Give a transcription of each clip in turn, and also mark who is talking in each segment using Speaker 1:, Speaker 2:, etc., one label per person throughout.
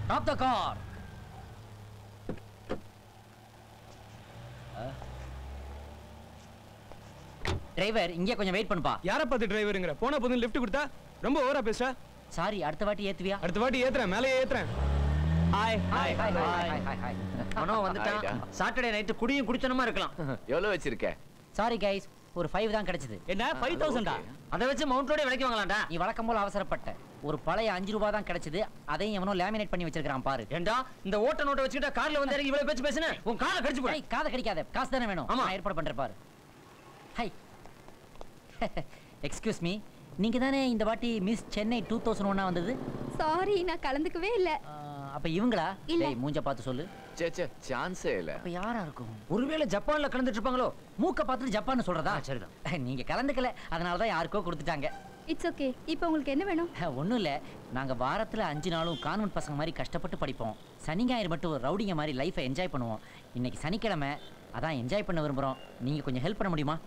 Speaker 1: Stop the car driver இங்கே கொஞ்சம் wait பண்ணுப்பா
Speaker 2: யாரை பார்த்து டிரைவருங்கிற போன போதும் லிஃப்ட் கொடுத்தா ரொம்ப ஓவரா பேசுற
Speaker 1: சாரி அடுத்த வாட்டி ஏத்துவியா
Speaker 2: அடுத்த வாட்டி ஏத்துறேன் மேலே ஏத்துறேன்
Speaker 3: hi
Speaker 1: hi hi hi hi hi
Speaker 4: Mano வந்துட்டான் சாட்டர்டே நைட்டு குடியும் குடிச்சனமா இருக்கலாம்
Speaker 5: எவ்வளவு வச்சிருக்க
Speaker 1: சாரி கைஸ் ஒரு ஃபைவ் தான் கிடைச்சது
Speaker 3: என்ன ஃபைவ் தௌசண்டா
Speaker 4: அதை வச்சு மவுண்ட் ரோடே விலைக்கு வாங்கலாம்டா
Speaker 1: நீ வழக்கம் போல அவசரப்பட்ட ஒரு பழைய அஞ்சு ரூபா தான் கிடைச்சது அதையும் எவனோ லேமினேட் பண்ணி வச்சிருக்கான் பாரு
Speaker 4: ஏண்டா இந்த ஓட்ட நோட்டை வச்சுக்கிட்டா கார்ல வந்து இறங்கி இவ்வளவு பேச்சு பேசுன உன் காலை கடிச்சு போய்
Speaker 1: ஏய், காதை கடிக்காத காசு தானே வேணும்
Speaker 4: ஆமா.
Speaker 1: நான் ஏற்பாடு பண்றேன் பாரு ஹை எக்ஸ்கியூஸ் மீ நீங்க தானே இந்த வாட்டி மிஸ் சென்னை டூ தௌசண்ட் ஒன்னா வந்தது
Speaker 6: சாரி நான் கலந்துக்கவே இல்ல
Speaker 1: ஆ, அப்ப இவங்களா
Speaker 6: இல்ல.
Speaker 1: டேய் மூஞ்ச பார்த்து சொல்லு
Speaker 5: சே சே சான்ஸே இல்ல
Speaker 1: அப்ப யாரா இருக்கும்
Speaker 4: ஒருவேளை ஜப்பான்ல கலந்துட்டு இருப்பாங்களோ
Speaker 1: மூக்க பார்த்துட்டு ஜப்பான் சொல்றதா
Speaker 4: ஆ, சரிதான்.
Speaker 1: நீங்க கலந்துக்கல அதனால தான் யாருக்கோ கொடுத்துட்டாங்க
Speaker 6: இட்ஸ் ஓகே இப்போ உங்களுக்கு என்ன வேணும்
Speaker 1: ஒன்றும் இல்லை நாங்கள் வாரத்தில் அஞ்சு நாளும் கான்வென்ட் பசங்க மாதிரி கஷ்டப்பட்டு படிப்போம் சனி ஞாயிறு மட்டும் ரவுடிங்க மாதிரி லைஃப்பை என்ஜாய் பண்ணுவோம் இன்னைக்கு சனிக்கிழமை அதான் என்ஜாய் பண்ண விரும்புகிறோம் நீங்கள் கொஞ்சம் ஹெல்ப் பண்ண முடியுமா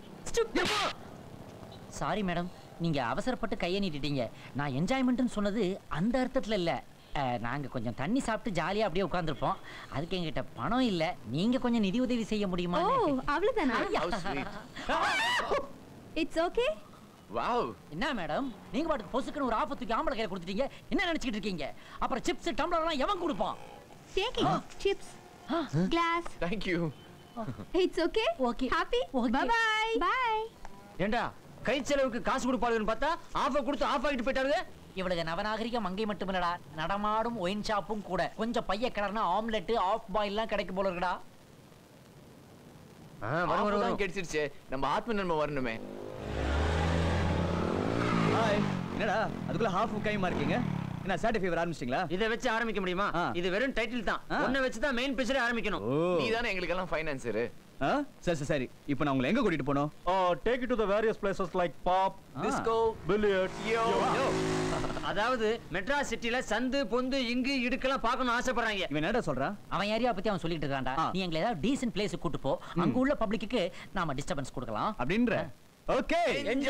Speaker 1: சாரி மேடம் நீங்கள் அவசரப்பட்டு கையை நீட்டிட்டீங்க நான் என்ஜாய்மெண்ட்டுன்னு சொன்னது அந்த அர்த்தத்தில் இல்லை நாங்கள் கொஞ்சம் தண்ணி சாப்பிட்டு ஜாலியாக அப்படியே உட்காந்துருப்போம் அதுக்கு எங்ககிட்ட பணம் இல்லை நீங்கள் கொஞ்சம் நிதி உதவி செய்ய முடியுமா
Speaker 6: ஓ அவ்வளவுதானா
Speaker 5: How sweet.
Speaker 6: It's okay
Speaker 5: wow
Speaker 1: என்ன மேடம் நீங்க பாட்டுக்கு பொசுக்குன்னு ஒரு ஆபத்துக்கு ஆம்பளை கையில கொடுத்துட்டீங்க என்ன நினைச்சிட்டு இருக்கீங்க அப்புறம் சிப்ஸ் டம்ளர்லாம் எவன் கொடுப்பான்
Speaker 6: taking chips glass
Speaker 5: thank you
Speaker 6: it's okay
Speaker 1: Okay.
Speaker 6: Happy
Speaker 1: Okay.
Speaker 6: Bye bye bye
Speaker 4: ஏண்டா கை செலவுக்கு காசு கொடுப்பாளுன்னு பார்த்தா ஆஃபர் கொடுத்து ஆஃப் ஆகிட்டு போயிட்டாருங்க
Speaker 1: இவளுக்கு நவநாகரிக மங்கை மட்டுமில்லடா நடமாடும் ஒயின் ஷாப்பும் கூட கொஞ்சம் பைய கிளர்னா ஆம்லெட் ஆஃப் பாயில்லாம் கிடைக்கும் போல இருக்குடா
Speaker 4: வரும் வரும் வரும்
Speaker 5: கிடைச்சிருச்சு நம்ம ஆத்ம நன்மை வரணுமே
Speaker 3: ஹாய் என்னடா அதுக்குள்ள ஹாஃப் கைமா இருக்கீங்க என்ன சாட்டை ஃபீவர் ஆரம்பிச்சிட்டீங்களா
Speaker 4: இதை வச்சு ஆரம்பிக்க முடியுமா
Speaker 3: ஆ.
Speaker 4: இது வெறும் டைட்டில் தான்
Speaker 3: ஆ.
Speaker 4: ஒன்ன வச்சு தான் மெயின் பிக்சரே ஆரம்பிக்கணும்
Speaker 3: ஓ
Speaker 5: நீ தானே எங்களுக்கெல்லாம் ஃபைனான்சரு
Speaker 3: ஆ சரி சரி சரி இப்போ நான் உங்களை எங்க கூட்டிட்டு போனோம்
Speaker 7: Uh, take it to the various places like pub,
Speaker 5: disco
Speaker 7: billiards.
Speaker 5: Yo
Speaker 4: அதாவது மெட்ராஸ் சிட்டில சந்து பொந்து இங்கு இடுக்கெல்லாம் பார்க்கணும் ஆசைப்படுறாங்க
Speaker 3: இவன் என்னடா சொல்றான்
Speaker 1: அவன் ஏரியா பத்தி அவன் சொல்லிட்டு இருக்கான்டா
Speaker 3: ஆ.
Speaker 1: நீ எங்களை ஏதாவது டீசன்ட் பிளேஸ் கூட்டு போ அங்க உள்ள பப்ளிக்கு நாம டிஸ்டர்பன்ஸ் கொடுக்கலாம்
Speaker 3: அப்படின்ற ஓகே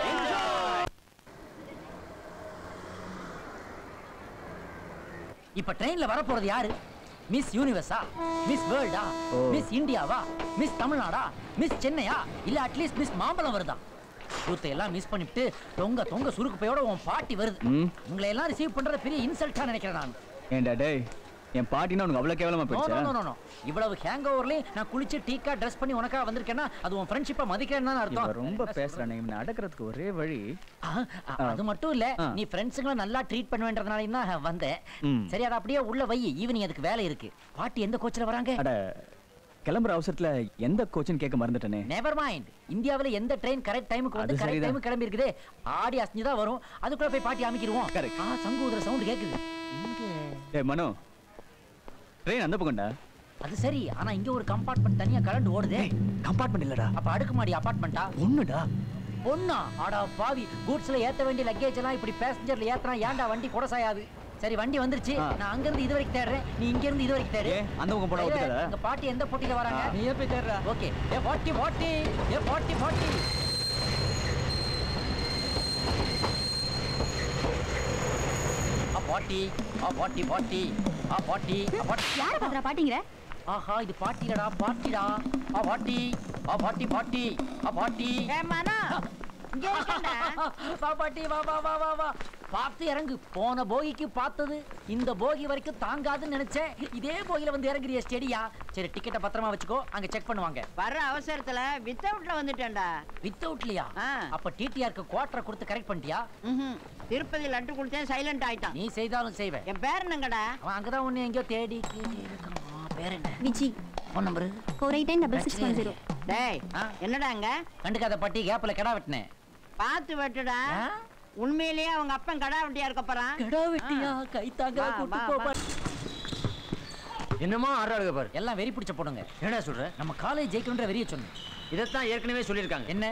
Speaker 1: இப்ப ட்ரெயின்ல வர போறது யாரு மிஸ் யூனிவர்ஸா மிஸ் வேர்ல்டா
Speaker 3: ஓ.
Speaker 1: மிஸ் இந்தியாவா மிஸ் தமிழ்நாடா மிஸ் சென்னையா இல்ல அட்லீஸ்ட் மிஸ் மாம்பழம் வருதா கூத்தை எல்லாம் மிஸ் பண்ணிட்டு தொங்க தொங்க சுருக்கு பையோட உன் பாட்டி வருது
Speaker 3: ம்.
Speaker 1: உங்களை எல்லாம் ரிசீவ் பண்றது பெரிய இன்சல்ட்டா நினைக்கிறேன் நான்
Speaker 3: ஏன்டா டேய் என் பாட்டினா உனக்கு அவ்வளவு கேவலமா
Speaker 1: நோ
Speaker 3: போயிடுச்சா
Speaker 1: நோ நோ நோ இவ்வளவு ஹேங் ஓவர்லயும் நான் குளிச்சு டீக்கா ட்ரெஸ் பண்ணி உனக்காக வந்திருக்கேன்னா அது உன் ஃப்ரெண்ட்ஷிப்பை மதிக்கிறேன்னு
Speaker 3: இவன்
Speaker 1: அர்த்தம்
Speaker 3: ரொம்ப பேசுறானே இவனை அடக்கிறதுக்கு ஒரே வழி
Speaker 1: ஆ, ஆ, அது மட்டும் இல்ல
Speaker 3: ஆ.
Speaker 1: நீ ஃப்ரெண்ட்ஸுங்களை நல்லா ட்ரீட் பண்ணுவேன்றதுனால தான் வந்தேன்
Speaker 3: ம்.
Speaker 1: சரி அதை அப்படியே உள்ள வை ஈவினிங் அதுக்கு வேலை இருக்கு பாட்டி எந்த கோச்சில் வராங்க
Speaker 3: அட கிளம்புற அவசரத்துல எந்த கோச்சுன்னு கேட்க மறந்துட்டேனே
Speaker 1: நெவர் மைண்ட் இந்தியாவுல எந்த ட்ரெயின் கரெக்ட் டைமுக்கு வந்து
Speaker 3: அது
Speaker 1: கரெக்ட்
Speaker 3: சரிதான்.
Speaker 1: டைமுக்கு கிளம்பி இருக்குதே ஆடி அசஞ்சு தான் வரும் அதுக்குள்ள போய் பாட்டி அமைக்கிடுவோம்
Speaker 3: Correct.
Speaker 1: ஆ சங்கூதுற சவுண்ட் கேக்குது இங்க
Speaker 3: டேய் மனோ ட்ரெயின் அந்த பக்கம்டா
Speaker 1: அது சரி ஆனா இங்க ஒரு கம்பார்ட்மெண்ட் தனியா கரண்ட் ஓடுதே
Speaker 3: கம்பார்ட்மெண்ட் இல்லடா
Speaker 1: அப்ப அடுக்குமாடி அபார்ட்மெண்ட்டா
Speaker 3: ஒண்ணுடா
Speaker 1: பொண்ணா ஆடா பாவி கூட்ஸ்ல ஏத்த வேண்டிய லக்கேஜ் எல்லாம் இப்படி பேசஞ்சர்ல ஏத்துறா ஏன்டா வண்டி கொடசாயாது சரி வண்டி வந்துருச்சு
Speaker 3: ஆ.
Speaker 1: நான் அங்க இருந்து இது வரைக்கும் தேடுறேன் நீ இங்க இருந்து இது வரைக்கும் தேடு
Speaker 3: ஏன், அந்த பக்கம் போனா
Speaker 1: ஐயா,
Speaker 3: ஒத்துக்காதா?
Speaker 1: எங்க பாட்டி எந்த போட்டியில வராங்க
Speaker 3: ஆ.
Speaker 1: நீயே போய் தேடுற ஓகே ஏ பாட்டி பாட்டி ஏ பாட்டி பாட்டி ஆ பாட்டி ஆ பாட்டி பாட்டி ஆ பாட்டி ஆ பாட்டி
Speaker 6: யார பாக்குறா பாட்டிங்கற
Speaker 1: ஆஹா இது பாட்டிலடா பாட்டிடா ஆ பாட்டி ஆ பாட்டி பாட்டி ஆ பாட்டி வா பாட்டி வா வா வா வா வா பார்த்து இறங்கு போன போகிக்கு பார்த்தது இந்த போகி வரைக்கும் தாங்காதுன்னு நினைச்சேன் இதே போகில வந்து இறங்குறிய ஸ்டெடியா சரி டிக்கெட்டை பத்திரமா வச்சுக்கோ அங்க செக் பண்ணுவாங்க
Speaker 8: வர்ற அவசரத்துல வித்தவுட்ல வந்துட்டேன்டா
Speaker 1: வித்தவுட்லயா
Speaker 8: ஆ.
Speaker 1: அப்ப டிடிஆருக்கு குவார்டரை கொடுத்து கரெக்ட் பண்ணிட்டியா
Speaker 8: ம்ஹும். திருப்பதி லட்டு குடிச்சேன் சைலண்ட் ஆயிட்டான்
Speaker 1: நீ செய்தாலும் செய்வேன்
Speaker 8: என் பேர் என்னங்கடா
Speaker 1: அவன் அங்கதான் உன்னை எங்கேயோ தேடி தேடி இருக்கான் பேர் என்ன
Speaker 6: Viji
Speaker 1: phone number
Speaker 6: four eight nine double six one zero
Speaker 8: டேய்
Speaker 1: ஆ.
Speaker 8: என்னடாங்க
Speaker 1: கண்டுக்காத பாட்டி கேப்ல கெடா வெட்டினேன்
Speaker 8: பார்த்து வெட்டுடா
Speaker 1: ஆ?
Speaker 8: உண்மையிலேயே அவங்க அப்பன் கடா வெட்டியா இருக்க போறான்
Speaker 1: கெடா வெட்டியா கை தாங்க
Speaker 8: வா,
Speaker 1: கூட்டு
Speaker 8: வா,
Speaker 1: போ
Speaker 8: வா.
Speaker 1: பாட்டி.
Speaker 4: என்னமோ ஆடுறாளுங்க பாரு
Speaker 1: எல்லாம் வெறி பிடிச்ச போடுங்க
Speaker 4: என்னடா சொல்ற
Speaker 1: நம்ம காலேஜ் ஜெயிக்கணுன்ற வெறிய சொன்னேன்
Speaker 4: இதைத்தான் ஏற்கனவே சொல்லியிருக்காங்க
Speaker 1: என்ன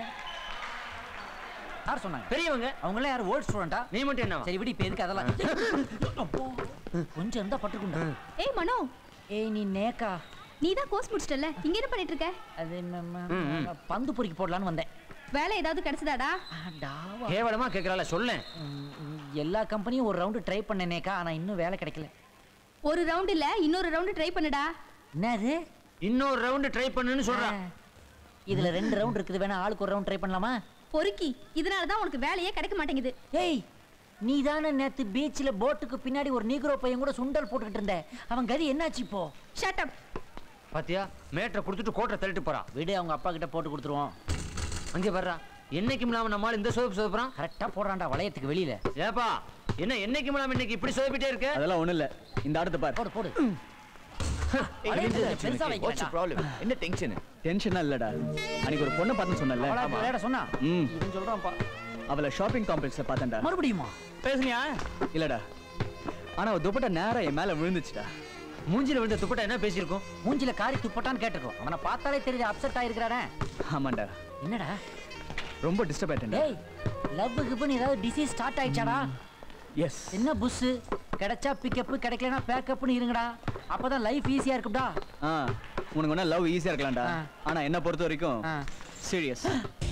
Speaker 1: யார் சொன்னாங்க
Speaker 4: பெரியவங்க
Speaker 1: அவங்க எல்லாம் யார் ஓல்ட் ஸ்டூடெண்டா
Speaker 4: நீ மட்டும் என்ன
Speaker 1: சரி விடு இப்ப எதுக்கு அதெல்லாம் அப்போ, கொஞ்சம் இருந்தா பட்டுக்குண்டா
Speaker 6: ஏய் மனோ
Speaker 1: ஏய் நீ நேக்கா
Speaker 6: நீ தான் கோர்ஸ் முடிச்சிட்டல இங்க என்ன பண்ணிட்டு இருக்க
Speaker 1: அது நம்ம
Speaker 4: ம், ம்.
Speaker 1: பந்து பொறிக்கு போடலான்னு வந்தேன்
Speaker 6: வேலை ஏதாவது கிடைச்சதாடா
Speaker 1: அடாவா.
Speaker 4: கேவலமா கேக்குறாள சொல்லேன்
Speaker 1: ம், ம், எல்லா கம்பெனியும் ஒரு ரவுண்டு ட்ரை பண்ணேனேக்கா ஆனா இன்னும் வேலை கிடைக்கல
Speaker 6: ஒரு ரவுண்ட் இல்ல இன்னொரு ரவுண்ட் ட்ரை பண்ணுடா
Speaker 1: என்னது
Speaker 4: இன்னொரு ரவுண்டு ட்ரை பண்ணுன்னு சொல்றான்
Speaker 1: இதுல ரெண்டு ரவுண்ட் இருக்குது வேணா ஆளுக்கு ஒரு ரவுண்ட் ட்ரை பண்ணலாமா
Speaker 6: பொறுக்கி இதனால தான் உனக்கு வேலையே கிடைக்க மாட்டேங்குது
Speaker 1: ஏய் நீ தானே நேத்து பீச்சில் போட்டுக்கு பின்னாடி ஒரு நீக்ரோ பையன் கூட சுண்டல் போட்டுக்கிட்டு இருந்த அவன் கதி என்னாச்சு இப்போ
Speaker 6: ஷட் அப்
Speaker 4: பாத்தியா மேட்டரை கொடுத்துட்டு கோட்டை தள்ளிட்டு போறான்
Speaker 1: விடு அவங்க அப்பா கிட்ட போட்டு கொடுத்துருவோம்
Speaker 4: அங்கே வர்றா என்னைக்கும் இல்லாம நம்மால இந்த சோப்பு சோப்புறான்
Speaker 1: கரெக்டா போடுறான்டா வளையத்துக்கு வெளியில
Speaker 4: ஏப்பா என்ன என்னைக்கும் இல்லாம இன்னைக்கு இப்படி சோப்பிட்டே இருக்க
Speaker 3: அதெல்லாம் ஒண்ணும் இல்ல இந்த ஆட்டத்தை பாரு
Speaker 1: போடு போடு
Speaker 5: ஏய்,
Speaker 1: வளையத்துல
Speaker 5: என்ன
Speaker 1: பெருசா
Speaker 5: ஆச்சு உனக்கு? What's your
Speaker 1: வைக்கிறேன்டா.
Speaker 5: problem? என்ன டென்ஷன்
Speaker 3: டென்ஷனா இல்லடா அன்னைக்கு ஒரு பொண்ணை பார்த்து சொன்னல
Speaker 1: அவளா இப்ப விளையாட சொன்னா
Speaker 3: ம்
Speaker 1: இவன் சொல்றான்ப்பா
Speaker 3: அவளை ஷாப்பிங் காம்ப்ளெக்ஸ்ல பார்த்தேன்டா
Speaker 1: மறுபடியுமா
Speaker 3: பேசுனியா இல்லடா ஆனா அவ துப்பட்டா நேரா என் மேல விழுந்துச்சுடா
Speaker 4: மூஞ்சில விழுந்த துப்பட்டா என்ன பேசியிருக்கோம்
Speaker 1: மூஞ்சில காரி துப்பட்டான்னு கேட்டிருக்கோம் அவனை பார்த்தாலே தெரியுது அப்செட் ஆயிருக்கிறானே
Speaker 3: ஆமாண்டா
Speaker 1: என்னடா
Speaker 3: ரொம்ப டிஸ்டர்ப் ஆயிட்டேன்டா
Speaker 1: டேய் லவ் கிப்னு ஏதாவது டிசீஸ் ஸ்டார்ட் ஆயிடுச்சாடா
Speaker 3: எஸ்
Speaker 1: என்ன புஸ் கிடைச்சா பிக்கப் கிடைக்கலனா பேக்கப்னு இருங்கடா அப்பதான் லைஃப் ஈஸியா இருக்கும்டா
Speaker 3: ஆ உனக்கு வேணா லவ் ஈஸியா இருக்கலாம்டா
Speaker 1: ஆ.
Speaker 3: ஆனா என்ன பொறுத்த வரைக்கும்
Speaker 1: ஆ.
Speaker 3: சீரியஸ்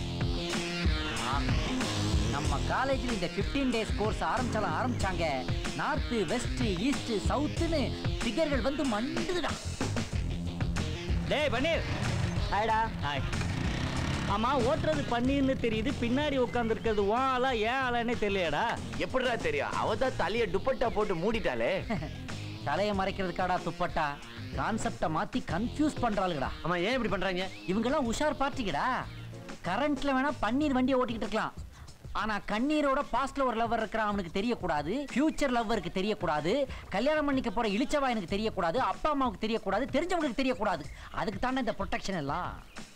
Speaker 1: நம்ம காலேஜில் இந்த 15 டேஸ் கோர்ஸ் ஆரம்பிச்சாலும் ஆரம்பிச்சாங்க நார்த் வெஸ்ட் ஈஸ்ட் சவுத்துன்னு ஃபிகர்கள் வந்து மண்டுதுடா
Speaker 7: டேய் பன்னீர் ஹாய்டா ஹாய் ஆமா ஓட்டுறது பன்னீர்னு தெரியுது பின்னாடி உட்காந்துருக்கிறது உன் ஆளா ஏன் ஆளானே தெரியலையாடா
Speaker 5: எப்படிடா தெரியும் அவ தான் தலைய துப்பட்டா போட்டு மூடிட்டாளே
Speaker 1: தலையை மறைக்கிறதுக்காடா துப்பட்டா கான்செப்டை மாத்தி கன்ஃபியூஸ் பண்றாளுங்கடா
Speaker 4: ஆமா ஏன் இப்படி பண்றாங்க
Speaker 1: இவங்கெல்லாம் உஷார் பார்ட்டிங்கடா கரண்ட்ல வேணா பன்னீர் வண்டியை ஓட்டிக்கிட்டு இருக்கலாம் ஆனா கண்ணீரோட பாஸ்ட்ல ஒரு லவ்வர் இருக்கிறான் அவனுக்கு தெரியக்கூடாது ஃபியூச்சர் லவ்வருக்கு தெரியக்கூடாது கல்யாணம் பண்ணிக்க போற இளிச்சவா எனக்கு தெரியக்கூடாது அப்பா அம்மாவுக்கு தெரியக்கூடாது தெரிஞ்சவங்களுக்கு தெரியக்கூடாது அதுக்கு தானே இந்த ப்ரொடெக்ஷன் எல்லாம்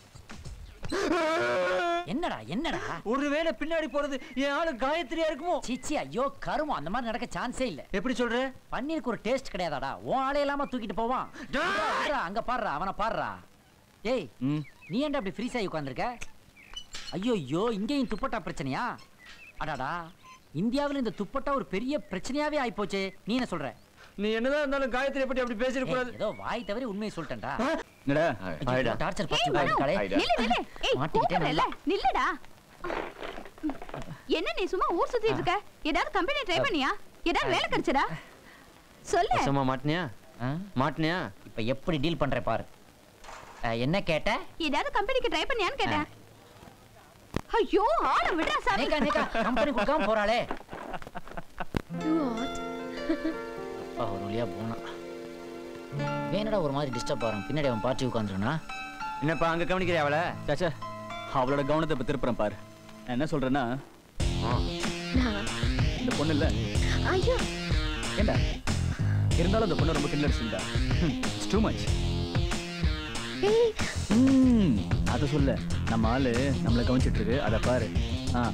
Speaker 1: என்னடா என்னடா
Speaker 4: ஒருவேளை பின்னாடி போறது என் ஆளு காயத்ரியா இருக்குமோ
Speaker 1: சீச்சி ஐயோ கருமம் அந்த மாதிரி நடக்க சான்ஸே இல்ல
Speaker 4: எப்படி சொல்ற
Speaker 1: பன்னீருக்கு ஒரு டேஸ்ட் கிடையாதாடா உன் ஆளே இல்லாம தூக்கிட்டு போவான்
Speaker 4: டேய்!
Speaker 1: விட்றா, விட்றா, அங்க பாடுறா அவனை பாடுறா ஏய்
Speaker 3: ம்
Speaker 1: நீ ஏன்டா அப்படி ஃப்ரீஸ் ஆகி உட்காந்துருக்க ஐயோ ஐயோ இங்கேயும் துப்பட்டா பிரச்சனையா அடாடா இந்தியாவில் இந்த துப்பட்டா ஒரு பெரிய பிரச்சனையாவே ஆயிப்போச்சு நீ என்ன சொல்ற
Speaker 4: நீ என்னதான் இருந்தாலும் காயத்ரியை பத்தி அப்படி பேசிட கூடாது
Speaker 1: ஏய், ஏதோ வாய் தவறி உண்மையை சொல்லிட்டேன்டா
Speaker 3: என்னடா
Speaker 5: ஆயிடா.
Speaker 1: டார்ச்சர்
Speaker 6: ஏய்
Speaker 1: பண்ணி
Speaker 6: மனு
Speaker 1: கடை
Speaker 5: ஆயிடா.
Speaker 6: நில்லு நில்லு ஏய்
Speaker 1: மாட்டிக்கிட்டே
Speaker 6: கூப்பிடுறல நில்லுடா என்ன நீ சும்மா ஊர் சுத்திட்டு இருக்க ஏதாவது கம்பெனி ட்ரை பண்ணியா ஏதாவது வேலை கிடைச்சடா சொல்லு
Speaker 4: சும்மா மாட்டினியா மாட்டினியா
Speaker 1: இப்ப எப்படி டீல் பண்ற பாரு அஹ், என்ன கேட்ட
Speaker 6: ஏதாவது கம்பெனிக்கு ட்ரை பண்ணியான்னு கேட்டேன் ஐயோ ஆள விடுறா சாமி
Speaker 1: நேக்கா நேக்கா கம்பெனி கொடுக்காம போறாளே அப்பா ஒரு வழியா போனா வேணடா ஒரு மாதிரி டிஸ்டர்ப் ஆகிறான் பின்னாடி அவன் பார்ட்டி உட்காந்துருனா
Speaker 4: என்னப்பா அங்க கவனிக்கிறியா அவளை
Speaker 3: சாச்சா அவளோட கவனத்தை இப்ப திருப்புறேன் பாரு நான் என்ன சொல்றேன்னா இந்த பொண்ணு இல்ல
Speaker 6: ஐயோ
Speaker 3: ஏண்டா இருந்தாலும் அந்த பொண்ணு ரொம்ப கிண்டடிச்சுடா இட்ஸ் டூ மச் அத சொல்ல நம்ம ஆளு நம்மளை கவனிச்சிட்டு இருக்கு அத பாரு ஆ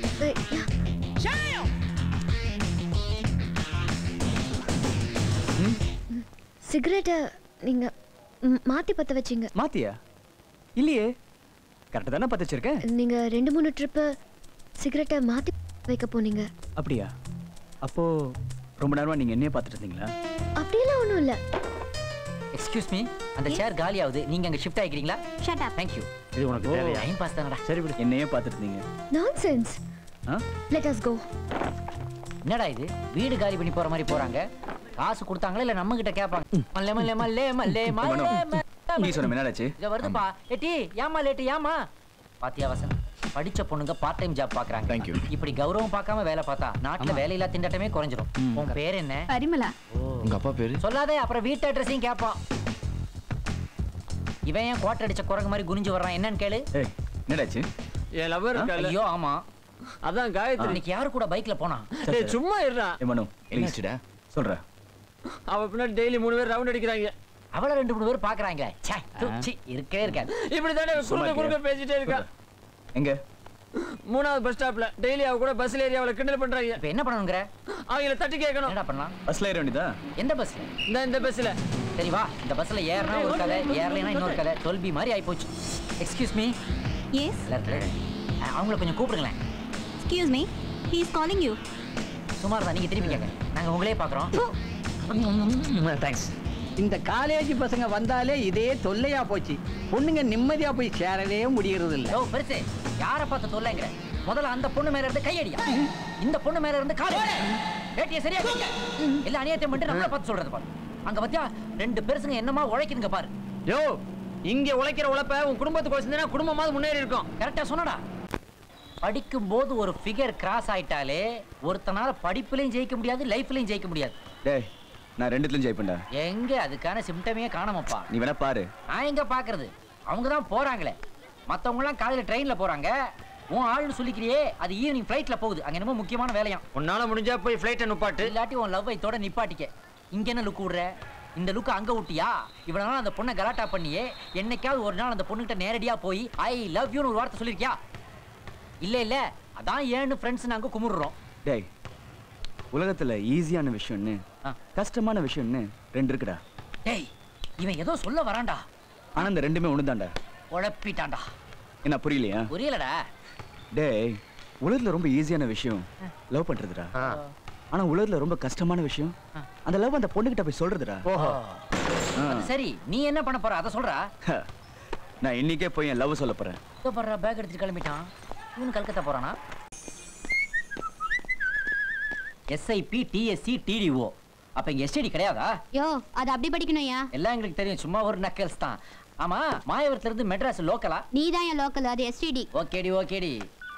Speaker 9: சிகரெட்டை நீங்க ம், மாத்தி பத்த வச்சீங்க
Speaker 3: மாத்தியா இல்லையே கரெக்டா தானே பத்த வச்சிருக்கேன்
Speaker 9: நீங்க ரெண்டு மூணு ட்ரிப்பு சிகரெட்டை மாத்தி வைக்க போனீங்க
Speaker 3: அப்படியா அப்போ ரொம்ப நேரமா நீங்க என்னையே பார்த்துட்டு இருந்தீங்களா
Speaker 9: அப்படியெல்லாம் ஒண்ணும் இல்ல
Speaker 1: எக்ஸ்கியூஸ் மீ அந்த சேர் காலி ஆகுது நீங்க அங்க ஷிஃப்ட் ஆகிக்கிறீங்களா
Speaker 6: ஷட் அப்
Speaker 1: தேங்க் யூ
Speaker 4: இது உனக்கு தேவையா
Speaker 1: டைம் பாஸ் தானடா
Speaker 4: சரி விடு
Speaker 3: என்னையே பார்த்துட்டு இருந்தீங்க
Speaker 9: நான்சென்ஸ்
Speaker 3: ஆ
Speaker 9: லெட் அஸ் கோ
Speaker 1: என்னடா இது வீடு காலி பண்ணி போற மாதிரி போறாங்க காசு கொடுத்தாங்களா இல்ல நம்ம கிட்ட கேட்பாங்க மல்லே மல்லே மல்லே மல்லே மல்லே
Speaker 3: நீ
Speaker 1: மல்லே.
Speaker 3: சொன்ன என்னடாச்சு
Speaker 1: இங்க வருதுப்பா ஏட்டி ஏமா லேட்டு ஏமா பாத்தியா வசந்த் படிச்ச பொண்ணுங்க பார்ட் டைம் ஜாப் பாக்குறாங்க
Speaker 5: Thank you.
Speaker 1: இப்படி கௌரவம் பார்க்காம வேலை பார்த்தா நாட்டுல வேலையில்லா திண்டாட்டமே குறைஞ்சிரும் உன் பேர் என்ன
Speaker 6: பரிமலா
Speaker 5: உங்க அப்பா பேரு
Speaker 1: சொல்லாதே அப்புறம் வீட்டு அட்ரஸையும் கேட்பான் இவன் ஏன் கோட்டை அடிச்ச குரங்கு மாதிரி குனிஞ்சு வர்றான் என்னன்னு கேளு
Speaker 3: ஏய் என்னடாச்சு
Speaker 4: என் லவ்வர் இருக்கல
Speaker 1: ஐயோ ஆமா
Speaker 4: அதான் காயத்ரி
Speaker 1: இன்னைக்கு யாரு கூட பைக்ல போனா
Speaker 4: டேய், சும்மா இருடா
Speaker 3: ஏ மனு
Speaker 5: என்னாச்சுடா
Speaker 3: சொல்ற
Speaker 4: அவ பின்னாடி டெய்லி மூணு பேர் ரவுண்ட் அடிக்கிறாங்க
Speaker 1: அவள ரெண்டு மூணு பேர் பாக்குறாங்களே ச்சே, து, ச்சீ, இருக்கவே இருக்காது
Speaker 4: இப்படி தானே குறுக்க குறுக்க பேசிட்டே இருக்கா
Speaker 3: எங்க
Speaker 4: மூணாவது பஸ் ஸ்டாப்ல டெய்லி அவ கூட பஸ்ல ஏறி அவளை கிண்டல் பண்றாங்க
Speaker 1: இப்ப என்ன பண்ணணுங்கிற
Speaker 4: அவங்கள தட்டி கேட்கணும்
Speaker 1: என்னடா பண்ணலாம்
Speaker 3: பஸ்ல ஏற வேண்டியதா
Speaker 1: எந்த பஸ்ல
Speaker 4: இந்த இந்த பஸ்ல
Speaker 1: சரி வா இந்த பஸ்ல ஏறினா ஒரு கதை ஏறலைனா இன்னொரு கதை தொல்பி மாதிரி ஆயிப்போச்சு எக்ஸ்கியூஸ் மீ
Speaker 6: எஸ்
Speaker 1: அவங்கள கொஞ்சம் கூப்பிடுங்களேன்
Speaker 6: excuse me he is calling you
Speaker 1: சுமார் தான் நீங்க திருப்பி கேட்க நாங்க உங்களே பாக்குறோம் தேங்க்ஸ்
Speaker 8: இந்த காலேஜ் பசங்க வந்தாலே இதே தொல்லையா போச்சு பொண்ணுங்க நிம்மதியா போய் சேரவே முடியறது இல்ல
Speaker 1: ஓ பெருசு யார பார்த்து தொல்லைங்கிற முதல்ல அந்த பொண்ணு மேல இருந்து கையடியா இந்த பொண்ணு மேல இருந்து காலை வேட்டியை சரியா கட்டிக்க. இல்ல அநியாயத்தை மட்டும் நம்மள பார்த்து சொல்றது பாரு அங்க பாத்தியா ரெண்டு பெருசுங்க என்னமா உழைக்குதுங்க பாரு
Speaker 4: யோ இங்க உழைக்கிற உழைப்ப உன் குடும்பத்துக்கு வச்சிருந்தா குடும்பமாவது முன்னேறி இருக்கும்
Speaker 1: கரெக்டா சொன்னடா படிக்கும் போது ஒரு ஃபிகர் கிராஸ் ஆயிட்டாலே ஒருத்தனால படிப்புலயும் ஜெயிக்க முடியாது லைஃப்லயும் ஜெயிக்க முடியாது
Speaker 3: டேய் நான் ரெண்டுத்துலயும் ஜெயிப்பேன்டா
Speaker 1: எங்க அதுக்கான சிம்டமே காணாமப்பா
Speaker 3: நீ வேணா பாரு
Speaker 1: நான் எங்க பாக்குறது அவங்க தான் போறாங்களே மத்தவங்க எல்லாம் காலையில ட்ரெயின்ல போறாங்க உன் ஆள்னு சொல்லிக்கிறியே அது ஈவினிங் ஃபிளைட்ல போகுது அங்க என்னமோ முக்கியமான வேலையாம்
Speaker 4: உன்னால முடிஞ்சா போய் ஃபிளைட்டை நிப்பாட்டு
Speaker 1: இல்லாட்டி உன் லவ் இதோட நிப்பாட்டிக்க இங்க என்ன லுக் விடுற இந்த லுக் அங்க விட்டியா இவ்வளவு நாள் அந்த பொண்ணை கலாட்டா பண்ணியே என்னைக்காவது ஒரு நாள் அந்த பொண்ணுகிட்ட நேரடியா போய் ஐ லவ் யூன்னு ஒரு வார்த்தை சொல்லிருக்கியா இல்ல இல்ல அதான் ஏன்னு ஃப்ரெண்ட்ஸ் நாங்க கும்பிடுறோம்
Speaker 3: டேய் உலகத்துல ஈஸியான விஷயம்னு
Speaker 1: ஆ.
Speaker 3: கஷ்டமான விஷயம்னு ரெண்டு இருக்குடா
Speaker 1: டேய் இவன் ஏதோ சொல்ல வரான்டா
Speaker 3: ஆனா இந்த ரெண்டுமே ஒண்ணுதான்டா
Speaker 1: உழப்பிட்டான்டா
Speaker 3: என்ன புரியலையா
Speaker 1: புரியலடா
Speaker 3: டேய் உலகத்துல ரொம்ப ஈஸியான விஷயம் லவ் பண்றதுடா ஆனா உலகத்துல ரொம்ப கஷ்டமான விஷயம் அந்த லவ் அந்த பொண்ணுகிட்ட போய் சொல்றதுடா
Speaker 1: ஓஹோ
Speaker 3: ஆ.
Speaker 1: சரி நீ என்ன பண்ண போற அதை சொல்றா
Speaker 3: ஹ. நான் இன்னைக்கே போய் என் லவ் சொல்ல போறேன்
Speaker 1: இதோ பண்ற பேக் எடுத்துட்டு கிளம்பிட்டான் இவனு கல்கத்தா போறானா எஸ்ஐபி டிஎஸ்சி டிடிஓ அப்ப இங்க எஸ்டிடி கிடையாதா
Speaker 6: யோ அது அப்படி படிக்கணும்யா
Speaker 1: எல்லாம் எங்களுக்கு தெரியும் சும்மா ஒரு நக்கல்ஸ் தான் ஆமா மாயவரத்துல இருந்து மெட்ராஸ் லோக்கலா
Speaker 6: நீ தான் என் லோக்கல் அது எஸ்டிடி
Speaker 1: ஓகேடி ஓகேடி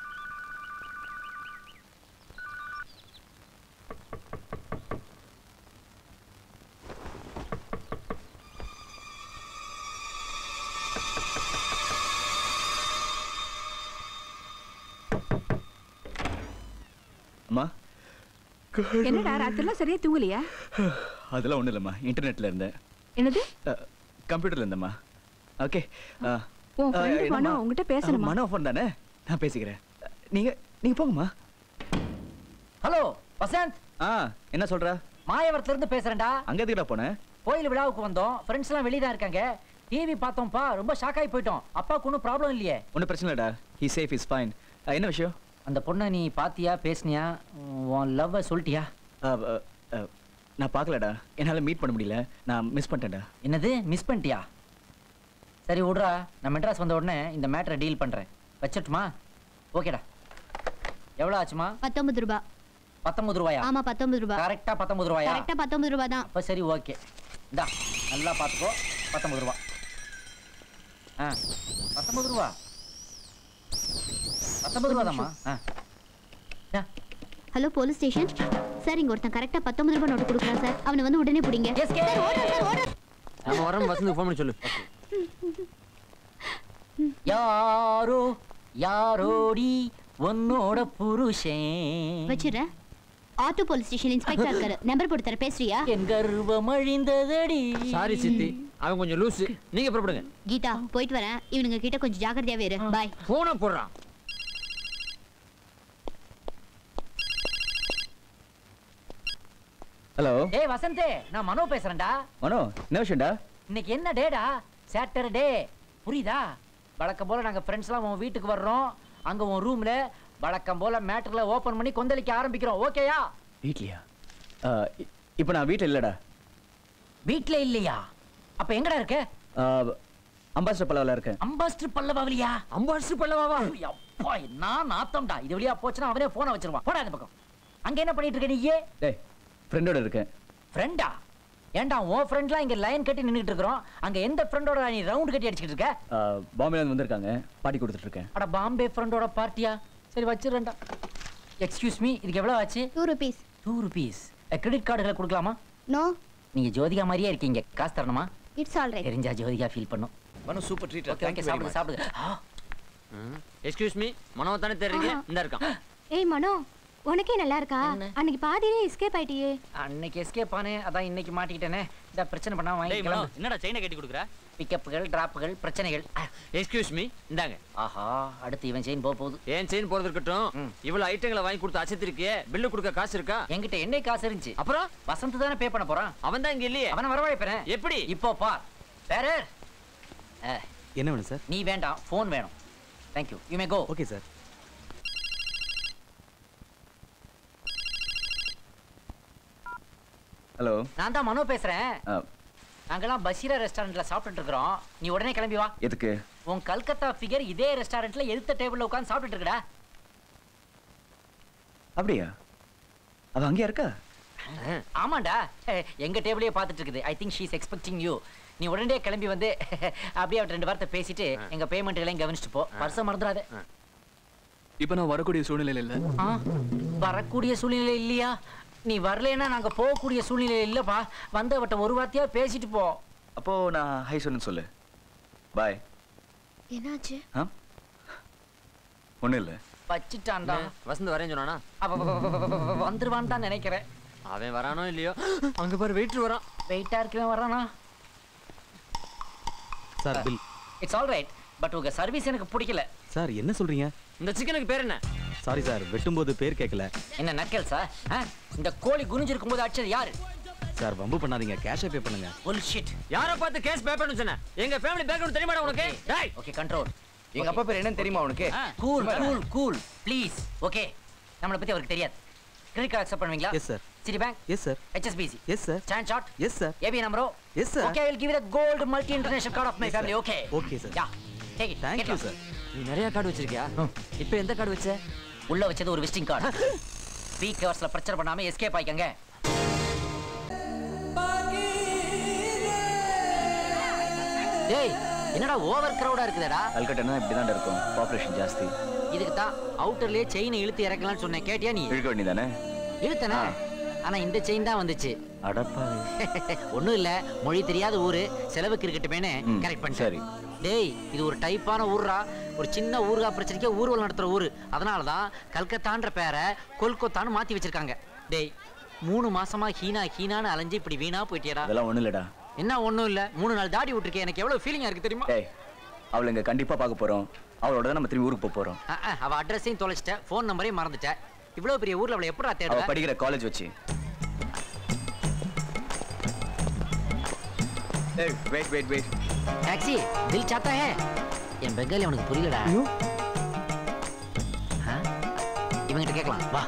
Speaker 3: அம்மா
Speaker 10: என்னடா ராத்திரிலாம் சரியா தூங்கலையா
Speaker 3: அதெல்லாம் ஒண்ணும் இல்லம்மா இன்டர்நெட்ல இருந்தேன்
Speaker 10: என்னது
Speaker 3: கம்ப்யூட்டர்ல இருந்தேம்மா ஓகே
Speaker 10: உன் friend மனோ உன்கிட்ட பேசணுமா?
Speaker 3: மனோ ஃபோன் தானே நான் பேசிக்கிறேன் அஹ், நீங்க நீங்க போங்கம்மா
Speaker 1: ஹலோ வசந்த்
Speaker 3: ஆ என்ன சொல்ற
Speaker 1: மாயவரத்துல இருந்து பேசுறேன்டா
Speaker 3: அங்க எதுக்குடா போனேன்
Speaker 1: கோயில் விழாவுக்கு வந்தோம் ஃப்ரெண்ட்ஸ் எல்லாம் வெளியே தான் இருக்காங்க டிவி பார்த்தோம்ப்பா ரொம்ப ஷாக் ஆகி போயிட்டோம் அப்பாவுக்கு ஒன்றும் ப்ராப்ளம் இல்லையே
Speaker 3: ஒன்றும் பிரச்சனை இல்லடா ஹி சேஃப் இஸ் ஃபைன் என்ன விஷயம்
Speaker 1: அந்த பொண்ணை நீ பாத்தியா பேசுனியா உன் லவ்வை சொல்லிட்டியா
Speaker 3: அஹ், அஹ், அஹ், நான் பார்க்கலடா என்னால மீட் பண்ண முடியல நான் மிஸ் பண்ணிட்டேன்டா
Speaker 1: என்னது மிஸ் பண்ணிட்டியா சரி விட்றா நான் மெட்ராஸ் வந்த உடனே இந்த மேட்டரை டீல் பண்றேன் வச்சிட்டுமா ஓகேடா எவ்வளோ ஆச்சுமா
Speaker 6: பத்தொன்பது ரூபா
Speaker 1: பத்தொன்பது ரூபாயா
Speaker 6: ஆமா பத்தொன்பது ரூபா
Speaker 1: கரெக்டா பத்தொன்பது ரூபாயா
Speaker 6: கரெக்டா பத்தொன்பது ரூபா தான்
Speaker 1: அப்ப சரி ஓகே இந்தா நல்லா பார்த்துக்கோ பத்தொன்பது ரூபா ஆ பத்தொன்பது ரூபா பத்தொன்பது ரூபா தாம்மா ஆ
Speaker 6: ஹலோ போலீஸ் ஸ்டேஷன் சார் இங்க ஒருத்தன் கரெக்டா பத்தொன்பது ரூபாய் நோட்டு கொடுக்குறான் சார் அவனை வந்து உடனே பிடிங்க
Speaker 1: எஸ்கே
Speaker 4: நம்ம வரோம் வசந்துக்கு ஃபோன் பண்ணி சொல்லு
Speaker 1: யாரோ யாரோடி உன்னோட புருஷன்
Speaker 6: வச்சிடுறேன் ஆட்டோ போலீஸ் ஸ்டேஷன் இன்ஸ்பெக்டர் இருக்காரு நம்பர் போட்டு தர பேசுறியா
Speaker 1: என் கர்வம் அழிந்ததடி
Speaker 4: சாரி சித்தி அவன் கொஞ்சம் லூசு நீங்க புறப்படுங்க
Speaker 6: கீதா போயிட்டு வரேன் இவனுங்க கிட்ட கொஞ்சம் ஜாக்கிரதையாவே இரு பாய்
Speaker 4: போன போடுறான்
Speaker 3: ஹலோ
Speaker 1: டேய் வசந்தே நான் மனோ பேசுறேன்டா
Speaker 3: மனோ என்ன விஷயம்டா
Speaker 1: இன்னைக்கு என்ன டேடா சாட்டர்டே புரியுதா வழக்கம் போல நாங்க ஃப்ரெண்ட்ஸ்லாம் உன் வீட்டுக்கு வர்றோம் அங்க உன் ரூம்ல வழக்கம் போல மேட்டர்ல ஓபன் பண்ணி கொந்தளிக்க ஆரம்பிக்கிறோம் ஓகேயா
Speaker 3: வீட்லையா இப்போ நான் வீட்டில் இல்லைடா
Speaker 1: வீட்ல இல்லையா அப்ப எங்கடா இருக்க
Speaker 3: அம்பாசிடர் பல்லவில் இருக்கேன்
Speaker 1: அம்பாஸ்டர் பல்லவாவிலியா
Speaker 4: அம்பாசிடர் பல்லவாவா
Speaker 1: அப்பா என்ன நாத்தம்டா இது வழியா போச்சுன்னா அவனே போனை வச்சிருவான் போடா இந்த பக்கம் அங்க என்ன பண்ணிட்டு இருக்க நீயே
Speaker 3: டேய் ஃப்ரெண்டோட இருக்கேன்
Speaker 1: ஃப்ரெண்டா ஏன்டா உன் ஃப்ரெண்ட்லாம் இங்க லைன் கட்டி நின்னுட்டு இருக்கிறோம் அங்க எந்த ஃப்ரெண்டோட நீ ரவுண்ட் கட்டி அடிச்சிட்டு இருக்க
Speaker 3: அஹ், பாம்பேல வந்திருக்காங்க பாட்டி கொடுத்துட்டு இருக்கேன்
Speaker 1: அட பாம்பே ஃப்ரெண்டோட பார்ட்டியா சரி வச்சிருந்தா எக்ஸ்கியூஸ் மீ இதுக்கு எவ்வளவு ஆச்சு
Speaker 6: two rupees
Speaker 1: two rupees credit கார்டுகளை கொடுக்கலாமா
Speaker 6: நோ
Speaker 1: நீங்க ஜோதிகா மாதிரியே இருக்கீங்க காசு தரணுமா
Speaker 6: இட்ஸ் ஆல் ரைட்
Speaker 1: தெரிஞ்சா ஜோதிகா ஃபீல் பண்ணும்
Speaker 5: மனு சூப்பர் ட்ரீட்
Speaker 1: ஓகே ஓகே சாப்பிடுங்க சாப்பிடுங்க ஆ,
Speaker 4: எக்ஸ்கியூஸ் மீ மனோ தானே தெரியுங்க இந்த இருக்கான்
Speaker 6: ஏய் மனோ உனக்கே நல்லா இருக்கா
Speaker 1: என்ன?
Speaker 6: அன்னைக்கு பாதியிலே எஸ்கேப் ஆயிட்டியே
Speaker 1: அன்னைக்கு எஸ்கேப் ஆனேன் அதான் இன்னைக்கு மாட்டிக்கிட்டேனே இந்த பிரச்சனை பண்ணா
Speaker 7: டேய்
Speaker 1: வாங்கி
Speaker 7: மனோ என்னடா செயினை கட்டி கொடுக்குற
Speaker 1: பிக்கப்புகள் டிராப்புகள் பிரச்சனைகள் ஆ,
Speaker 4: எக்ஸ்கியூஸ் மீ இந்தாங்க
Speaker 1: ஆஹா அடுத்து இவன் செயின் போக போகுது
Speaker 4: ஏன் செயின் போறது இருக்கட்டும்
Speaker 1: ம்.
Speaker 4: இவ்வளவு ஐட்டங்களை வாங்கி கொடுத்து அசத்திருக்கியே பில்லு கொடுக்க காசு இருக்கா
Speaker 1: என்கிட்ட என்ன காசு இருந்துச்சு
Speaker 4: அப்புறம்
Speaker 1: வசந்த் தானே பே பண்ண போறான்
Speaker 4: அவன் தான் இங்க இல்லையே
Speaker 1: அவனை வரவழைப்பேன்
Speaker 4: எப்படி
Speaker 1: இப்போ பார் வேற
Speaker 2: என்ன வேணும் சார்
Speaker 1: நீ வேண்டாம் ஃபோன் வேணும் thank you you may go
Speaker 2: okay sir
Speaker 3: hello
Speaker 1: நான் தான் மனோ பேசுறேன் நாங்கெல்லாம் பஷீரா ரெஸ்டாரண்ட்ல சாப்பிட்டுட்டு இருக்கிறோம் நீ உடனே கிளம்பி வா
Speaker 3: எதுக்கு
Speaker 1: உன் கல்கத்தா ஃபிகர் இதே ரெஸ்டாரண்ட்ல எதிர்த்த டேபிள்ல உட்கார்ந்து சாப்பிட்டுட்டு இருக்கடா
Speaker 3: அப்படியா அவ அங்கேயா இருக்கா
Speaker 1: ஆமாண்டா எங்க டேபிளே பார்த்துட்டு இருக்குது I think she's expecting you நீ உடனே கிளம்பி வந்து அப்படியே அவட்ட ரெண்டு வார்த்தை பேசிட்டு எங்க பேமெண்ட்களையும் கவனிச்சுட்டு போ பர்ச மறந்துடாத
Speaker 2: இப்போ நான் வரக்கூடிய சூழ்நிலையில் இல்லை
Speaker 1: ஆ, வரக்கூடிய சூழ்நிலை இல்லையா நீ வரலைன்னா நாங்க போகக்கூடிய சூழ்நிலை இல்லப்பா வந்து அவட்ட ஒரு வார்த்தையா பேசிட்டு போ
Speaker 3: அப்போ நான் ஹை சொன்னு சொல்லு பாய்
Speaker 9: என்னாச்சு
Speaker 3: ஆ ஒன்றும் இல்லை
Speaker 1: வச்சுட்டான்டா
Speaker 4: வசந்த் வரேன்னு சொன்னானா
Speaker 1: அப்ப, அப்ப, அப்ப, அப்ப, அப்ப, அப்ப, வந்துருவான்னு தான் நினைக்கிறேன்
Speaker 4: அவன் வரானோ இல்லையோ அங்க பாரு வெயிட்டர் வரான்
Speaker 1: வெயிட்டா இருக்கவே வரானா
Speaker 11: sir bill
Speaker 1: it's all right but உங்க சர்வீஸ் எனக்கு பிடிக்கல
Speaker 11: சார் என்ன சொல்றீங்க
Speaker 4: இந்த சிக்கனுக்கு பேர் என்ன
Speaker 11: சாரி சார் வெட்டும்போது பேர் கேட்கல
Speaker 1: என்ன நக்கல் சார் இந்த கோழி குனிஞ்சிருக்கும் போது அடிச்சது யாரு
Speaker 11: சார் வம்பு பண்ணாதீங்க கேஷை பே பண்ணுங்க
Speaker 1: புல்ஷிட்
Speaker 4: யாரை பார்த்து கேஸ் பேப்பர்னு சொன்ன எங்க ஃபேமிலி பேக்ரவுண்ட் தெரியுமாடா உனக்கு டேய்
Speaker 1: ஓகே கண்ட்ரோல்
Speaker 3: எங்க அப்பா பேர் என்னன்னு தெரியுமா உனக்கு
Speaker 1: cool cool cool please okay நம்மளை பத்தி அவருக்கு தெரியாது கிரெடிட் கார்டு அக்செப்ட் பண்ணுவீங்களா
Speaker 11: yes sir
Speaker 1: city bank
Speaker 11: yes sir
Speaker 1: HSBC
Speaker 11: yes sir
Speaker 1: Standard ஷாட்
Speaker 11: yes sir
Speaker 1: ABN AMRO
Speaker 11: yes sir
Speaker 1: okay I will give you the gold multi international card of my family okay
Speaker 11: okay sir
Speaker 1: ya take it
Speaker 11: thank you sir
Speaker 4: நீ நிறைய card வச்சிருக்கியா இப்போ எந்த card வச்ச
Speaker 1: உள்ள வச்சது ஒரு விசிட்டிங் கார்டு ஸ்பீக் ஹவர்ஸ்ல பிரச்சனை பண்ணாம எஸ்கேப் ஆயிக்கங்க டேய் என்னடா ஓவர் கிரவுடா இருக்குதடா
Speaker 3: கல்கட்டா இப்படி தான் இருக்கும் பாப்புலேஷன் ஜாஸ்தி
Speaker 1: இதுக்கு தான் அவுட்டர்லயே செயினை இழுத்து இறக்கலாம்னு சொன்னேன் கேட்டியா நீ
Speaker 3: இழுக்க வேண்டியதானே
Speaker 1: இழுத்தனே ஆனா இந்த செயின் தான் வந்துச்சு
Speaker 3: அடப்பாவி
Speaker 1: ஒண்ணும் இல்ல மொழி தெரியாத ஊரு செலவுக்கு இருக்கட்டுமேனு
Speaker 3: ம்,
Speaker 1: கரெக்ட் பண்ண
Speaker 3: சரி.
Speaker 1: டேய் இது ஒரு டைப்பான ஊர்ரா ஒரு சின்ன ஊர்கா பிரச்சனைக்கே ஊர்வலம் நடத்துற ஊரு அதனால தான் கல்கத்தான்ற பேரை கொல்கத்தான்னு மாத்தி வச்சிருக்காங்க டேய் மூணு மாசமா ஹீனா ஹீனான்னு அலைஞ்சு இப்படி வீணா போயிட்டியடா
Speaker 3: அதெல்லாம் ஒண்ணும் இல்லடா
Speaker 1: என்ன ஒண்ணும் இல்ல மூணு நாள் தாடி விட்டுருக்கேன் எனக்கு எவ்வளவு ஃபீலிங்கா இருக்கு தெரியுமா
Speaker 3: டேய் அவளை இங்க கண்டிப்பா பார்க்க போறோம் அவளோட தான் நம்ம திரும்பி ஊருக்கு போக போறோம்
Speaker 1: அஹ், அஹ், அவ அட்ரஸையும் தொலைச்சிட்டேன் ஃபோன் நம்பரையும் மறந்துட்டேன் இவ்வளவு பெரிய ஊர்ல அவளை எப்படா
Speaker 3: அவ
Speaker 1: தேடுவ
Speaker 3: படிக்கிற காலேஜ் வச்சு ஏய் வெயிட் வெயிட் வெயிட்
Speaker 1: டாக்ஸி தில் சாத்தா ஹே என் பெங்காலி அவனுக்கு புரியலடா ஆ? இவங்கிட்ட கேட்கலாம் வா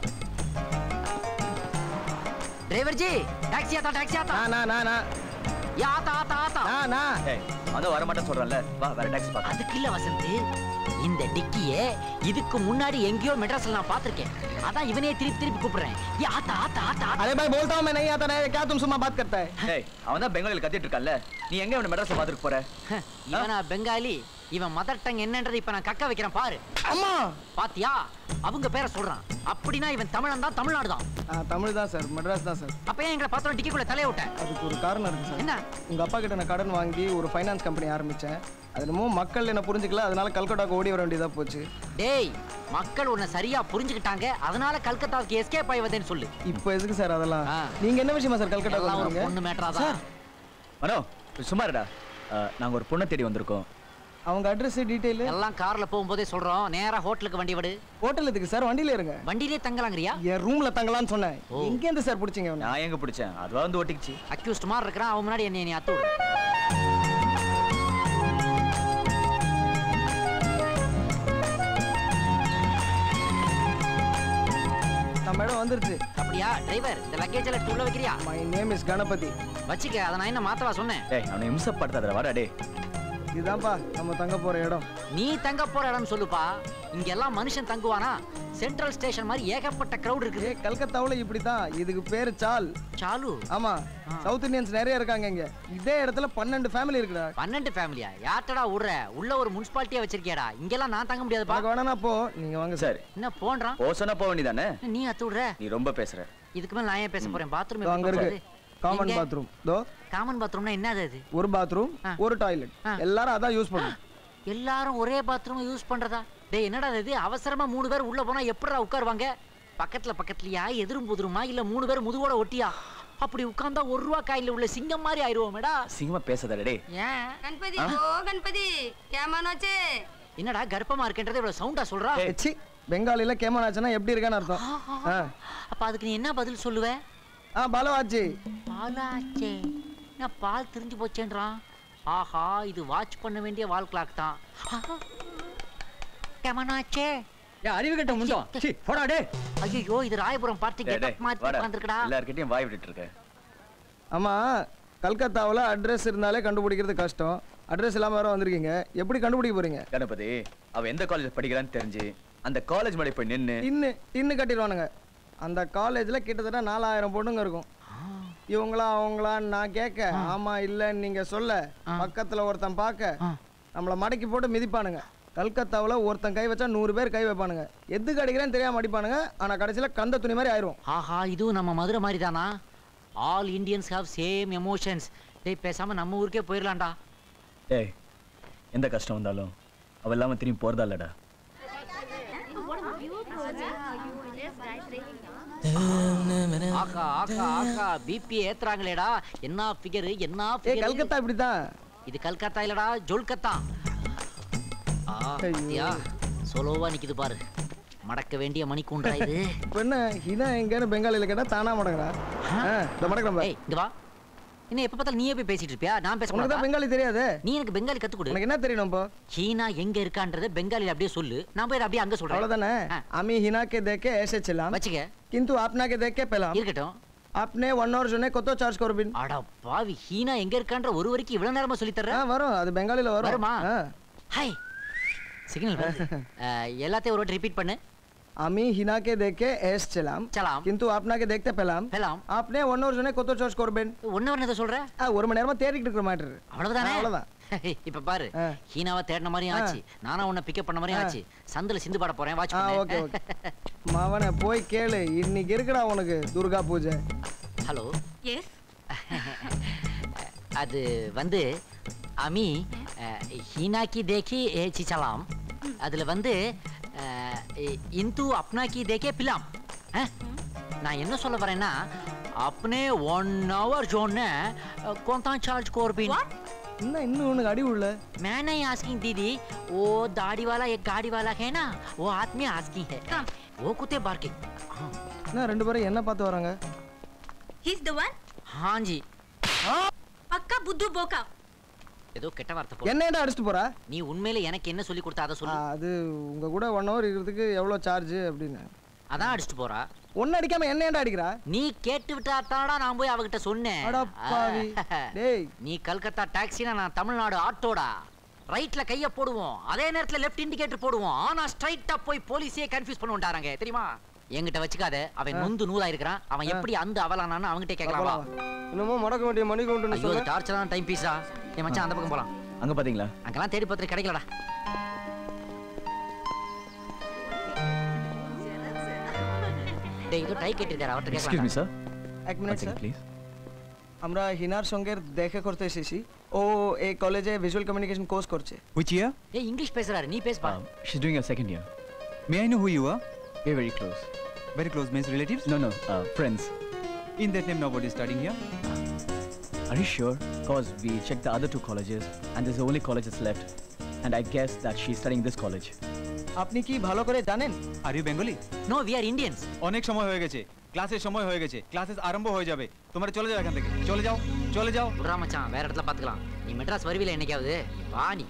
Speaker 1: டிரைவர் ஜி டாக்ஸி ஆத்தா டாக்ஸி ஆத்தா
Speaker 8: நான் நான் நான் நான்
Speaker 1: யா ஆத்தா ஆத்தா ஆத்தா
Speaker 8: நான் நான்
Speaker 3: ஏய் அதான் வர மாட்டேன்னு சொல்றேன்ல வா வேற டாக்ஸி பார்க்கலாம்
Speaker 1: அதுக்கு இல்ல வசந்த் இந்த டிக்கியே இதுக்கு முன்னாடி எங்கேயோ மெட்ராஸ்ல நான் பார்த்திருக்கேன் அதான் இவனே திருப்பி திருப்பி கூப்பிடுறேன் யா ஆத்தா ஆத்தா ஆத்தா ஆத்தா.
Speaker 8: अरे भाई बोलता हूँ मैं नहीं आता है क्या तुम सुमा बात करता है
Speaker 3: ஏய் அவன் தான் பெங்காலியில் கத்திட்டு இருக்கான்ல நீ எங்க அவனை மெட்ராஸ்ல பார்த்துட்டு போற
Speaker 1: இவனா பெங்காலி இவன் மதர் டங் என்னன்றது இப்ப நான் கக்க வைக்கிறேன் பாரு
Speaker 8: அம்மா
Speaker 1: பாத்தியா அவங்க பேரை சொல்றான் அப்படின்னா இவன் தமிழன் தான் தமிழ்நாடு தான்
Speaker 8: ஆ, தமிழ் தான் சார் மெட்ராஸ் தான் சார்
Speaker 1: அப்ப ஏன் எங்களை பார்த்தோம் டிக்கிக்குள்ள தலைய விட்ட
Speaker 8: அதுக்கு ஒரு காரணம் இருக்கு சார்
Speaker 1: என்ன
Speaker 8: உங்க அப்பா கிட்ட நான் கடன் வாங்கி ஒரு ஃபைனான்ஸ் கம்பெனி ஆரம்பிச்சேன் அது என்னமோ மக்கள் என்ன புரிஞ்சுக்கல அதனால கல்கட்டாக்கு ஓடி வர வேண்டியதா போச்சு
Speaker 1: டேய் மக்கள் உன்னை சரியா புரிஞ்சுக்கிட்டாங்க அதனால கல்கத்தாவுக்கு எஸ்கேப் ஆகி வந்தேன்னு சொல்லு
Speaker 8: இப்போ எதுக்கு சார் அதெல்லாம்
Speaker 1: ஆ.
Speaker 8: நீங்க என்ன விஷயமா சார் கல்கட்டாக்கு
Speaker 1: எல்லாம் ஒரு
Speaker 8: வந்தீங்க
Speaker 1: பொண்ணு மேட்டரா தான்
Speaker 3: மனோ சும்மா இருடா அஹ், நாங்க ஒரு பொண்ணை தேடி வந்திருக்கோம்
Speaker 8: அவங்க அட்ரஸ் டீடைல்
Speaker 1: எல்லாம் கார்ல போகும்போதே சொல்றோம் நேரா ஹோட்டலுக்கு வண்டி விடு
Speaker 8: ஹோட்டல் எதுக்கு சார் வண்டியில இருங்க
Speaker 1: வண்டியிலே தங்கலாங்கறியா
Speaker 8: என் ரூம்ல தங்கலாம்னு சொன்னேன்
Speaker 1: ஓ.
Speaker 8: எங்க இருந்து சார் பிடிச்சிங்க அவனை?
Speaker 3: நான் எங்க பிடிச்சேன் அதுவா வந்து ஒட்டிக்கிச்சு
Speaker 1: அக்யூஸ்ட் மாதிரி இருக்கிறான் அவன் முன்னாடி என்னை நீ அத்து விடு
Speaker 8: நம்ம இடம் வந்துருச்சு
Speaker 1: அப்படியா டிரைவர் இந்த லக்கேஜ் எல்லாம் உள்ள வைக்கிறியா
Speaker 8: மை நேம் இஸ் கணபதி
Speaker 1: வச்சுக்க அதை நான் என்ன மாத்தவா சொன்னேன்
Speaker 3: டேய் அவனை இம்சப்படுத்தாதடா வாடா டேய்
Speaker 8: இதுதான்ப்பா நம்ம தங்க போற இடம்
Speaker 1: நீ தங்க போற இடம் சொல்லுப்பா இங்க எல்லாம் மனுஷன் தங்குவானா சென்ட்ரல் ஸ்டேஷன் மாதிரி ஏகப்பட்ட கிரவுட் இருக்குது
Speaker 8: ஏ கல்கத்தாவுல இப்படிதான் இதுக்கு பேரு சால்
Speaker 1: சாலு
Speaker 8: ஆமா சவுத் இந்தியன்ஸ் நிறைய இருக்காங்க இங்க இதே இடத்துல பன்னெண்டு ஃபேமிலி இருக்குடா
Speaker 1: பன்னெண்டு ஃபேமிலியா யார்ட்டடா விடுற உள்ள ஒரு முனிசிபாலிட்டியா வச்சிருக்கியாடா இங்கெல்லாம் நான் தங்க முடியாதுப்பா
Speaker 8: பார்க்க வேணாம்னா போ நீங்க வாங்க சார்
Speaker 3: சரி
Speaker 1: என்ன போன்றான்
Speaker 3: போ சொன்னா போக வேண்டியதானே
Speaker 1: நீ அத்து விடுற
Speaker 3: நீ ரொம்ப பேசுற
Speaker 1: இதுக்கு மேல நான் ஏன் பேச போறேன் பாத்ரூம்
Speaker 8: இதோ அங்க இருக்கு காமன் பாத்ரூம் தோ
Speaker 1: காமன் பாத்ரூம்னா என்னது அது
Speaker 8: ஒரு பாத்ரூம்
Speaker 1: ஆ.
Speaker 8: ஒரு டாய்லெட்
Speaker 1: ஆ.
Speaker 8: எல்லாரும் அதான் யூஸ் பண்ணும்
Speaker 1: எல்லாரும் ஒரே பாத்ரூம் யூஸ் பண்றதா டேய் என்னடா இது அவசரமா மூணு பேர் உள்ள போனா எப்படிடா உட்காருவாங்க பக்கத்துல பக்கத்துலயா எதிரும் புதிருமா இல்ல மூணு பேர் முதுகோட ஒட்டியா அப்படி உட்கார்ந்தா ஒரு ரூபா காயில உள்ள சிங்கம் மாதிரி ஆயிருவோமேடா
Speaker 3: சிங்கமா பேசாதடா டேய்
Speaker 1: ஏன்
Speaker 12: गणपति ओ गणपति क्या मानो छे
Speaker 1: என்னடா கர்ப்பமா இருக்குன்றதை இவ்வளவு சவுண்டா சொல்றா
Speaker 8: சி பெங்காலில கேமன் ஆச்சுன்னா எப்படி இருக்கான்னு அர்த்தம் ஆ.
Speaker 1: அப்ப அதுக்கு நீ என்ன பதில் சொல்லுவ
Speaker 8: ஆ பாலு ஆச்சு
Speaker 1: பாலாச்சே என்ன பால் திரிஞ்சு போச்சேன்றான் ஆஹா இது வாட்ச் பண்ண வேண்டிய வால் கிளாக் தான் கமனாச்சே
Speaker 4: ஏன் அறிவு கட்ட முந்தம் சீ போடா டே
Speaker 1: ஐயோ இது ராயபுரம் பார்ட்டி
Speaker 3: டேய், டேய்,
Speaker 1: கெட்டப் மாதிரி
Speaker 3: வாடா.
Speaker 1: உட்காந்துருக்கடா
Speaker 3: எல்லார்கிட்டயும் வாய் விட்டுட்டு இருக்க
Speaker 8: ஆமா கல்கத்தாவுல அட்ரஸ் இருந்தாலே கண்டுபிடிக்கிறது கஷ்டம் அட்ரஸ் இல்லாம வேற வந்திருக்கீங்க எப்படி கண்டுபிடிக்க போறீங்க
Speaker 3: கணபதி அவ எந்த காலேஜ் படிக்கிறான்னு தெரிஞ்சு அந்த காலேஜ் மேலே போய் நின்னு
Speaker 8: டின்னு டின்னு கட்டிடுவானுங்க அந்த காலேஜில் கிட்டத்தட்ட நாலாயிரம் பொண்ணுங்க இருக்கும் இவங்களா அவங்களான்னு நான் கேட்க ஆமா இல்லைன்னு நீங்க சொல்ல பக்கத்துல ஒருத்தன் பார்க்க நம்மளை மடக்கி போட்டு மிதிப்பானுங்க கல்கத்தாவில் ஒருத்தன் கை வச்சா நூறு பேர் கை வைப்பானுங்க எதுக்கு அடிக்கிறேன்னு தெரியாம அடிப்பானுங்க ஆனா கடைசியில கந்த துணி மாதிரி ஆயிரும்
Speaker 1: ஆஹா இதுவும் நம்ம மதுரை மாதிரி தானா all Indians have same emotions டேய் பேசாம நம்ம ஊருக்கே போயிடலாம்டா
Speaker 3: டேய் எந்த கஷ்டம் வந்தாலும் அவ இல்லாம திரும்பி போறதா இல்லடா
Speaker 1: ஆகா ஆகா ஆகா பிபி ஏத்துறாங்களேடா என்ன ஃபிகர் என்ன
Speaker 8: ஏ
Speaker 1: ஃபிகர்
Speaker 8: கல்கத்தா இப்படிதான்
Speaker 1: இது கல்கத்தா இல்லடா ஜொல்கத்தா ஆ பாத்தியா சோலோவா நிக்குது பாரு மடக்க வேண்டிய மணிக்கூண்டா இது
Speaker 8: இப்போ என்ன ஹினா எங்கன்னு பெங்காலியில் கேட்டா தானா மடங்குறா இந்த மடக்கிறேன்
Speaker 1: ஏய் இங்க வா என்ன எப்ப பார்த்தாலும் நீயே போய் பேசிட்டு இருப்பியா நான் பேச
Speaker 8: உனக்கு தான் பெங்காலி தெரியாது
Speaker 1: நீ எனக்கு பெங்காலி கத்து கொடு
Speaker 8: உனக்கு என்ன தெரியணும் இப்போ
Speaker 1: ஹீனா எங்க இருக்கான்றத பெங்காலில அப்படியே சொல்லு நான் போய் அதை அப்படியே அங்க சொல்றேன்
Speaker 8: அவ்வளவுதானே আমি হিনাকে দেখে এসেছিলাম
Speaker 1: வச்சுக்க
Speaker 8: কিন্তু আপনাকে দেখে পেলাম
Speaker 1: இருக்கட்டும்
Speaker 8: আপনি অন্যর জন্য কত চার্জ করবেন
Speaker 1: அட பாவி ஹீனா எங்க இருக்கான்ற ஒரு வரைக்கும் இவ்வளவு நேரமா சொல்லி தர்ற
Speaker 8: ஆ வரும் அது பெங்காலில வரும்
Speaker 1: வருமா
Speaker 8: ஆ.
Speaker 1: ஹாய் சிக்னல் வருது அஹ், எல்லாத்தையும் ஒரு வாட்டி ரிப்பீட் பண்ணு
Speaker 8: আমি হিনাকে দেখে এসেছিলাম
Speaker 1: চলাম।
Speaker 8: কিন্তু আপনাকে দেখতে পেলাম
Speaker 1: পেলাম
Speaker 8: আপনি অন্যর জন্য কত চার্জ করবেন
Speaker 1: ஒன்னு வரணும் சொல்ற
Speaker 8: ஆ, ஒரு மணி நேரமா தேடிக்கிட்டு இருக்கிற மாட்டேரு
Speaker 1: அவ்வளவுதானே
Speaker 8: அவ்வளவுதான்
Speaker 1: இப்ப பாரு ஹீனாவை தேடின மாதிரியும் ஆச்சு நானா உன்னை பிக்கப் பண்ண மாதிரியும் ஆச்சு சந்தில சிந்து பாட போறேன் வாட்ச்
Speaker 8: ஆ ஓகே ஓகே மவனே போய் கேளு இன்னைக்கு இருக்குடா உனக்கு துர்கா பூஜை
Speaker 1: ஹலோ
Speaker 12: எஸ்
Speaker 1: அது வந்து அமி ஹீனா கி தேக்கி ஏ சிச்சலாம் அதுல வந்து அஹ், இ- இந்து அப்னா கி தேக்கே பிலாம் அஹ், நான் என்ன சொல்ல வரேன்னா अपने वन आवर जोन ने कौन सा चार्ज कोरबिन
Speaker 8: என்ன இன்னும் உனக்கு அடி உள்ள
Speaker 1: मैं नहीं आस्किंग दीदी वो दाढ़ी वाला एक गाड़ी वाला है ना वो आदमी आस्किंग है वो कुत्ते बार्किंग
Speaker 8: என்ன ரெண்டு பேரும் என்ன பார்த்து வராங்க
Speaker 12: ஹீஸ் த ஒன்
Speaker 1: हाँ जी
Speaker 12: பக்கா புத்து போக்கா
Speaker 1: ஏதோ கெட்ட வார்த்தை போ
Speaker 8: என்ன ஏன்டா அடிச்சுட்டு போறா
Speaker 1: நீ உண்மையில எனக்கு என்ன சொல்லி கொடுத்த அதை
Speaker 8: ஆ,
Speaker 1: சொல்லு
Speaker 8: அது உங்க கூட ஒன் ஹவர் இருக்கிறதுக்கு எவ்வளோ சார்ஜ் அப்படின்னு
Speaker 1: அதான் அடிச்சுட்டு போறா
Speaker 8: ஒன்னு அடிக்காம என்ன ஏன்டா அடிக்கிறா
Speaker 1: நீ கேட்டு விட்டா தானடா நான் போய் அவகிட்ட சொன்னேன்
Speaker 8: அடப்பாவி.
Speaker 1: ஆ.
Speaker 8: டேய்.
Speaker 1: நீ கல்கத்தா டாக்ஸினா நான் தமிழ்நாடு ஆட்டோடா ரைட்ல கைய போடுவோம் அதே நேரத்துல லெஃப்ட் இண்டிகேட்டர் போடுவோம் ஆனா ஸ்ட்ரைட்டா போய் போலீஸே கன்ஃபியூஸ் பண்ணுவாங்க தெரியுமா என்கிட்ட வச்சுக்காத அவன் நொந்து நூலா இருக்கிறான் அவன் எப்படி அந்த அவலானான்னு அவன்கிட்ட கேட்கலாம் வா.
Speaker 8: இன்னமும் மடக்க வேண்டிய மணி கொண்டு
Speaker 1: ஐயோ டார்ச்சரான டைம் பீஸா என் மச்சான் அந்த பக்கம் போலாம்
Speaker 3: அங்க பாத்தீங்களா
Speaker 1: அங்கெல்லாம் தேடி பார்த்து கிடைக்கலடா டேய் இது டை கட்டிருக்காரு அவர்ட்ட
Speaker 3: এক্সকিউজ মি
Speaker 1: கேட்கலாம்
Speaker 3: স্যার
Speaker 8: এক মিনিট স্যার
Speaker 3: প্লিজ
Speaker 8: আমরা হিনার সঙ্গে দেখা করতে এসেছি ও এই কলেজে ভিজুয়াল কমিউনিকেশন কোর্স করছে
Speaker 13: Which year?
Speaker 1: ஏய் இங்கிலீஷ் பேசுறாரு நீ பேசுப்பா
Speaker 3: she's doing her second year
Speaker 13: May I know who you are?
Speaker 3: we're very close
Speaker 13: Very close means relatives?
Speaker 3: no no uh, friends
Speaker 13: In that name, nobody is studying here.
Speaker 3: are you sure cause we checked the other two colleges and there's the only college that's left and i guess that she's studying this college
Speaker 8: আপনি কি ভালো করে জানেন
Speaker 13: Are you Bengali?
Speaker 1: No we are Indians
Speaker 13: অনেক সময় হয়ে গেছে ক্লাসের সময় হয়ে গেছে ক্লাসেস আরম্ভ হয়ে যাবে তোমরা চলে যাও এখান থেকে চলে যাও চলে যাও
Speaker 1: விட்றா மச்சான் வேற இடத்துல பாத்துக்கலாம் நீ மெட்ராஸ் வருவில என்னைக்காவது வா நீ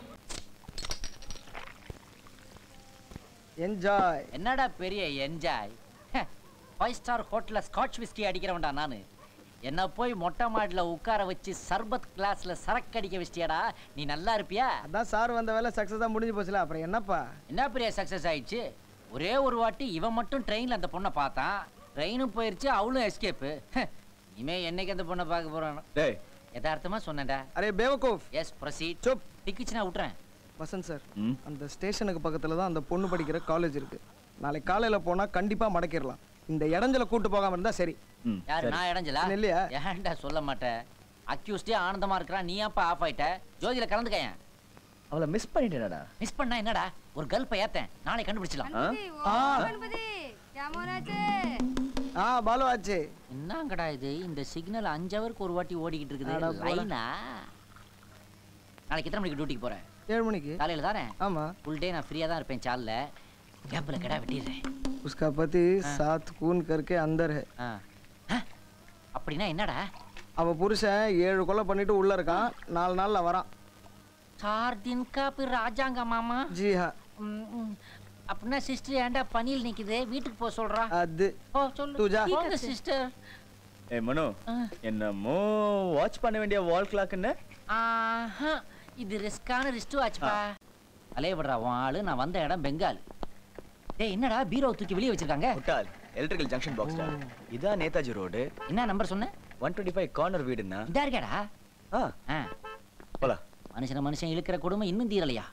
Speaker 8: என்ஜாய்
Speaker 1: என்னடா பெரிய என்ஜாய் ஃபைவ் ஸ்டார் ஹோட்டல்ல ஸ்காட்ச் விஸ்கி அடிக்கிறவன்டா நானு என்ன போய் மொட்டை மாடில உட்கார வச்சு சர்பத் கிளாஸ்ல சரக்கு அடிக்க வச்சிட்டியாடா நீ நல்லா இருப்பியா
Speaker 8: அதான் சார் வந்த வேலை சக்ஸஸாக முடிஞ்சு போச்சுல அப்புறம் என்னப்பா
Speaker 1: என்ன பெரிய சக்சஸ் ஆயிடுச்சு ஒரே ஒரு வாட்டி இவன் மட்டும் ட்ரெயின்ல அந்த பொண்ணை பார்த்தான் ட்ரெயினும் போயிருச்சு அவளும் எஸ்கேப்பு இனிமே என்னைக்கு அந்த பொண்ணை பார்க்க போறானோ
Speaker 3: டேய்
Speaker 1: யதார்த்தமா சொன்னேன்டா
Speaker 8: அரே பேவகோஃப்
Speaker 1: எஸ் ப்ரொசீட்
Speaker 8: சுப்
Speaker 1: டிக்கிச்சுனா விட்டுறேன்
Speaker 8: வசந்த் சார்
Speaker 3: ம்
Speaker 8: அந்த ஸ்டேஷனுக்கு பக்கத்தில் தான் அந்த பொண்ணு படிக்கிற காலேஜ் இருக்கு நாளைக்கு காலையில் போனால் கண்டிப்பாக மடக்கிடலாம் இந்த இடஞ்சல கூட்டு போகாமல் இருந்தால் சரி
Speaker 3: ம்
Speaker 1: யாரு நான் இடைஞ்சலா
Speaker 8: இல்லையா?
Speaker 1: ஏன்டா சொல்ல மாட்டேன் அக்யூஸ்டே ஆனந்தமா இருக்கிறான் நீ அப்பா ஆஃப் ஆயிட்ட ஜோதியில கலந்துக்கயன்
Speaker 3: அவளை மிஸ் பண்ணிட்டேனடா
Speaker 1: மிஸ் பண்ணா என்னடா ஒரு கல்ப்பை ஏத்தேன் நாளை கண்டுபிடிச்சலாம்
Speaker 8: ஆ
Speaker 12: கணபதி কেমন আছে
Speaker 8: ஆ பாலு ஆச்சு
Speaker 1: என்னங்கடா இது இந்த சிக்னல் அஞ்சு ஹவருக்கு ஒரு வாட்டி ஓடிக்கிட்டு
Speaker 8: அட
Speaker 1: இருக்குது
Speaker 8: போடா.
Speaker 1: லைனா நாளைக்கு எத்தனை மணிக்கு டியூட்டிக்கு போறேன்
Speaker 8: ஏழு மணிக்கு
Speaker 1: காலையில தானே
Speaker 8: ஆமாம்
Speaker 1: ஃபுல் டே நான் ஃப்ரீயா தான் இருப்பேன் சால்ல கேப்ல கடா வெட்டிடுறேன்
Speaker 8: उसका पति सात खून करके अंदर है
Speaker 1: ஆ. ஆ? அப்படின்னா என்னடா
Speaker 8: அவ புருஷன் ஏழு கொலை பண்ணிட்டு உள்ள இருக்கான் நாலு நாள்ல வரான்
Speaker 1: சார் தின் கா பிர் ராஜாங்க மாமா
Speaker 8: ஜி ஹா
Speaker 1: ம், ம். அப்படின்னா சிஸ்டர் ஏன்டா பனியில் நிக்குது வீட்டுக்கு போக சொல்றா
Speaker 8: அது
Speaker 1: ஓ சொல்லு
Speaker 8: தூஜா.
Speaker 1: போங்க சிஸ்டர்
Speaker 3: ஏய் மனு என்னமோ வாட்ச் பண்ண வேண்டிய வால் கிளாக்னு
Speaker 1: ஆஹா இது ரிஸ்கான ரிஸ்ட் வாட்ச்ப்பா அலைய விடுறா உன் ஆளு நான் வந்த இடம் பெங்கால் டேய் என்னடா பீரோ தூக்கி வெளியே வச்சிருக்காங்க
Speaker 3: முட்டாள் எலக்ட்ரிக்கல் ஜங்ஷன் பாக்ஸ்டா இதான் நேதாஜி ரோடு
Speaker 1: என்ன நம்பர் சொன்ன
Speaker 3: ஒன் டுவெண்ட்டி ஃபைவ் கார்னர் வீடுன்னா
Speaker 1: இதா இருக்கேடா
Speaker 3: ஆ
Speaker 1: ஆ
Speaker 3: போலாம்
Speaker 1: மனுஷன மனுஷன் இழுக்கிற கொடுமை இன்னும் தீரலையா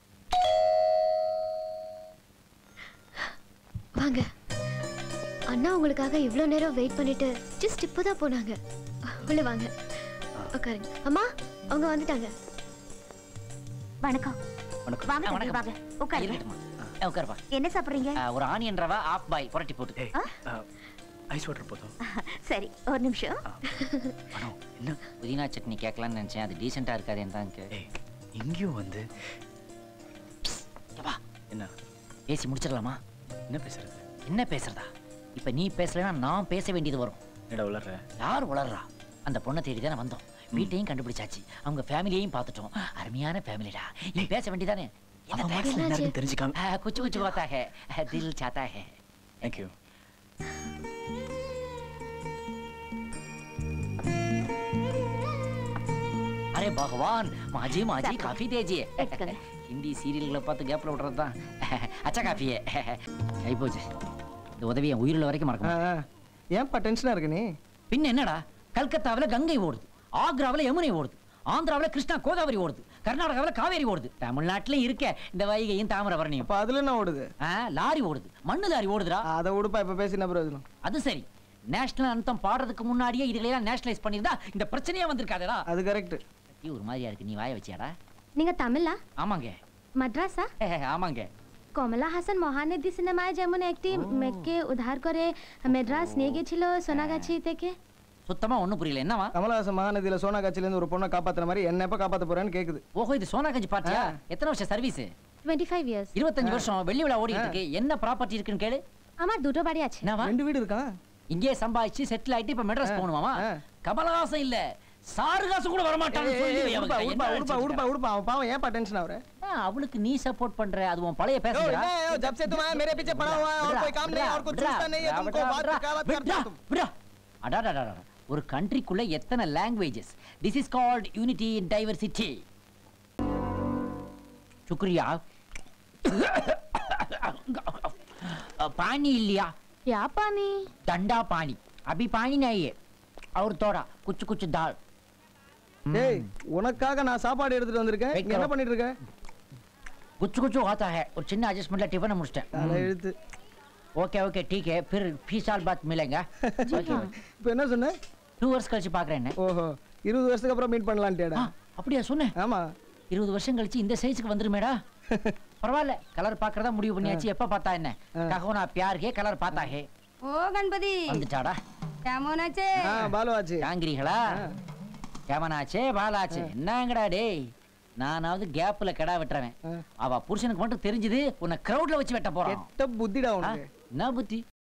Speaker 9: வாங்க அண்ணா உங்களுக்காக இவ்வளோ நேரம் வெயிட் பண்ணிட்டு ஜஸ்ட் இப்போதான் போனாங்க உள்ள வாங்க உட்காருங்க அம்மா அவங்க வந்துட்டாங்க
Speaker 6: வணக்கம்
Speaker 3: வணக்கம்
Speaker 6: வாங்க
Speaker 1: ஆ,
Speaker 6: தம்பி,
Speaker 1: வணக்கம்.
Speaker 6: வாங்க உட்காருங்க
Speaker 1: இருக்கட்டுமா ஆ, உட்காருப்பா
Speaker 6: என்ன சாப்பிடுறீங்க
Speaker 1: ஆ, ஒரு ஆனியன் ரவா ஆஃப் பாய் புரட்டி போட்டு
Speaker 3: ஐஸ் வாட்டர் போதும்
Speaker 6: சரி ஒரு நிமிஷம்
Speaker 3: என்ன
Speaker 1: புதினா சட்னி கேட்கலாம்னு நினைச்சேன் அது டீசெண்டா இருக்காதேன்னு தான் கே-
Speaker 3: ஏய் இங்கேயும் வந்து
Speaker 1: ஏப்பா,
Speaker 3: என்ன
Speaker 1: பேசி முடிச்சிடலாமா
Speaker 3: என்ன பேசுறது
Speaker 1: என்ன பேசுறதா இப்ப நீ பேசலைன்னா நான் பேச வேண்டியது வரும்
Speaker 3: என்னடா உளர்ற
Speaker 1: யார் உளறா அந்த பொண்ணை தேடி தானே வந்தோம் வீட்டையும் கண்டுபிடிச்சாச்சு அவங்க ஃபேமிலியையும் பார்த்துட்டோம் அருமையான ஃபேமிலிடா நீ பேச வேண்டியதானே என்ன
Speaker 3: அவன்
Speaker 1: தயக்கம்?
Speaker 3: மனசுல என்ன இருக்குன்னு தெரிஞ்சுக்காம
Speaker 1: ஆ, குச்சு குச்சு होता है दिल चाहता है
Speaker 3: தேங்க்யூ
Speaker 1: अरे भगवान माजी माजी
Speaker 6: சாப்பிடு.
Speaker 1: काफी दीजिए
Speaker 6: எடுத்துக்கங்க.
Speaker 1: ஹிந்தி சீரியல்களை பார்த்து கேப்ல விடுறது தான் அச்சா காஃபியே கை போச்சு இந்த உதவி என் உயிருள்ள வரைக்கும் மறக்க
Speaker 8: ஆ,
Speaker 1: மாட்டேன்.
Speaker 8: ஆ. ஏன்பா டென்ஷனாக இருக்கு நீ
Speaker 1: பின்ன என்னடா கல்கத்தாவில் கங்கை ஓடுது ஆக்ராவில் யமுனை ஓடுது ஆந்திராவில் கிருஷ்ணா கோதாவரி ஓடுது கர்நாடகாவில் காவேரி ஓடுது தமிழ்நாட்டிலும் இருக்க இந்த வைகையும் தாமிரபரணியும்
Speaker 8: அப்போ அதில் என்ன ஓடுது
Speaker 1: ஆ, லாரி ஓடுது மண்ணு லாரி ஓடுதுடா
Speaker 8: அதை விடுப்பா இப்போ பேசி என்ன பிரயோஜனம்
Speaker 1: அது சரி நேஷனல் அந்தம் பாடுறதுக்கு முன்னாடியே இதுகளெல்லாம் நேஷனலைஸ் பண்ணியிருந்தா இந்த பிரச்சனையே வந்திருக்காதடா
Speaker 8: அது கரெக்ட்
Speaker 1: ஒரு மாதிரியா இருக்கு நீ வாய வச்சியாடா
Speaker 9: நீங்க தமிழா
Speaker 1: ஆமாங்க
Speaker 9: मद्रासा
Speaker 1: ஆமாங்க
Speaker 9: কমলা হাসান মহানদী সিনেমায় যেমন একটি মেয়েকে উদ্ধার করে মেড্রাস নিয়ে গেছিল সোনাগাছি থেকে
Speaker 1: சுத்தமா ஒண்ணும் புரியல என்னவா
Speaker 8: கமலஹாசன் மகாநதியில் சோனா காட்சியிலேருந்து ஒரு பொண்ணை காப்பாத்துற மாதிரி என்ன எப்போ காப்பாற்ற போறேன்னு கேட்குது
Speaker 1: ஓஹோ இது சோனாகஞ்சி பார்ட்டியா எத்தனை வருஷம் சர்வீஸ்
Speaker 9: டுவெண்ட்டி ஃபைவ் இயர்ஸ்
Speaker 1: இருபத்தஞ்சு வருஷம் வெள்ளி விழா ஓடிட்டு இருக்கு என்ன ப்ராப்பர்ட்டி இருக்குன்னு கேளு
Speaker 9: আমার দুটো বাড়ি আছে
Speaker 1: என்னவா
Speaker 8: ரெண்டு வீடு இருக்கான்
Speaker 1: இங்கே சம்பாதிச்சு செட்டில் ஆயிட்டு இப்ப மெட்ராஸ் போகணுமாமா கமலஹாசன் இல்ல சாருகாசு கூட வரமாட்டான்னு சொல்லி வை
Speaker 8: உடுப்பா
Speaker 1: அவகிட்ட.
Speaker 8: உடுப்பா
Speaker 1: என்ன
Speaker 8: உடுப்பா
Speaker 1: நினைச்சிட்டு
Speaker 8: உடுப்பா உடுப்பா அவன் பாவம் ஏன்பா டென்ஷன் ஆகுற
Speaker 1: இருக்கா? அவளுக்கு நீ சப்போர்ட் பண்ற அது உன் பழைய பேசுறா
Speaker 8: जब से तुम आए मेरे पीछे पड़ा हुआ है और कोई काम नहीं है और कुछ सोचता नहीं है तुमको बात वकालत करता तुम
Speaker 1: அடாடாடா ஒரு கண்ட்ரிக்குள்ள எத்தனை languages this is called unity in diversity शुक्रिया पानी लिया
Speaker 9: क्या पानी
Speaker 1: ठंडा पानी अभी पानी नहीं है और थोड़ा कुछ कुछ दाल
Speaker 8: டேய் உனக்காக நான் சாப்பாடு எடுத்துட்டு வந்திருக்கேன் இங்க என்ன பண்ணிட்டு இருக்க
Speaker 1: कुछ कुछ होता है और चिन्ह एडजस्टमेंट टिफिन முடிச்சிட்டேன்
Speaker 8: தலை எழுத்து
Speaker 1: ओके ओके ठीक है फिर फी साल बाद मिलेंगे ओके
Speaker 8: இப்போ என்ன சொன்ன
Speaker 1: டூ ஹவர்ஸ் கழிச்சு பார்க்குறேன்
Speaker 8: ஓஹோ இருபது வருஷத்துக்கு அப்புறம் மீட் பண்ணலான்ட்டேடா
Speaker 1: அப்படியா சொன்னேன்
Speaker 8: ஆமா
Speaker 1: இருபது வருஷம் கழிச்சு இந்த சைஸுக்கு வந்துருமேடா பரவாயில்ல கலர் பார்க்கறதா முடிவு பண்ணியாச்சு எப்ப பார்த்தா என்ன கஹோனா பியார் கே கலர் பார்த்தா ஹே
Speaker 12: ও গণপতি
Speaker 1: வந்துட்டாடா
Speaker 12: কেমন আছে
Speaker 8: ஆ பாலு ஆச்சு
Speaker 1: காங்கிரீகளா கேமனாச்சே பாலாச்சே என்னங்கடா டேய் நானாவது கேப்ல கடா வெட்டுறவன் அவ புருஷனுக்கு மட்டும் தெரிஞ்சது உன்னை கிரவுட்ல வச்சு வெட்ட போறான்
Speaker 8: கெட்ட புத்திடா
Speaker 1: ஆ,
Speaker 8: உனக்கு
Speaker 1: என்ன புத்தி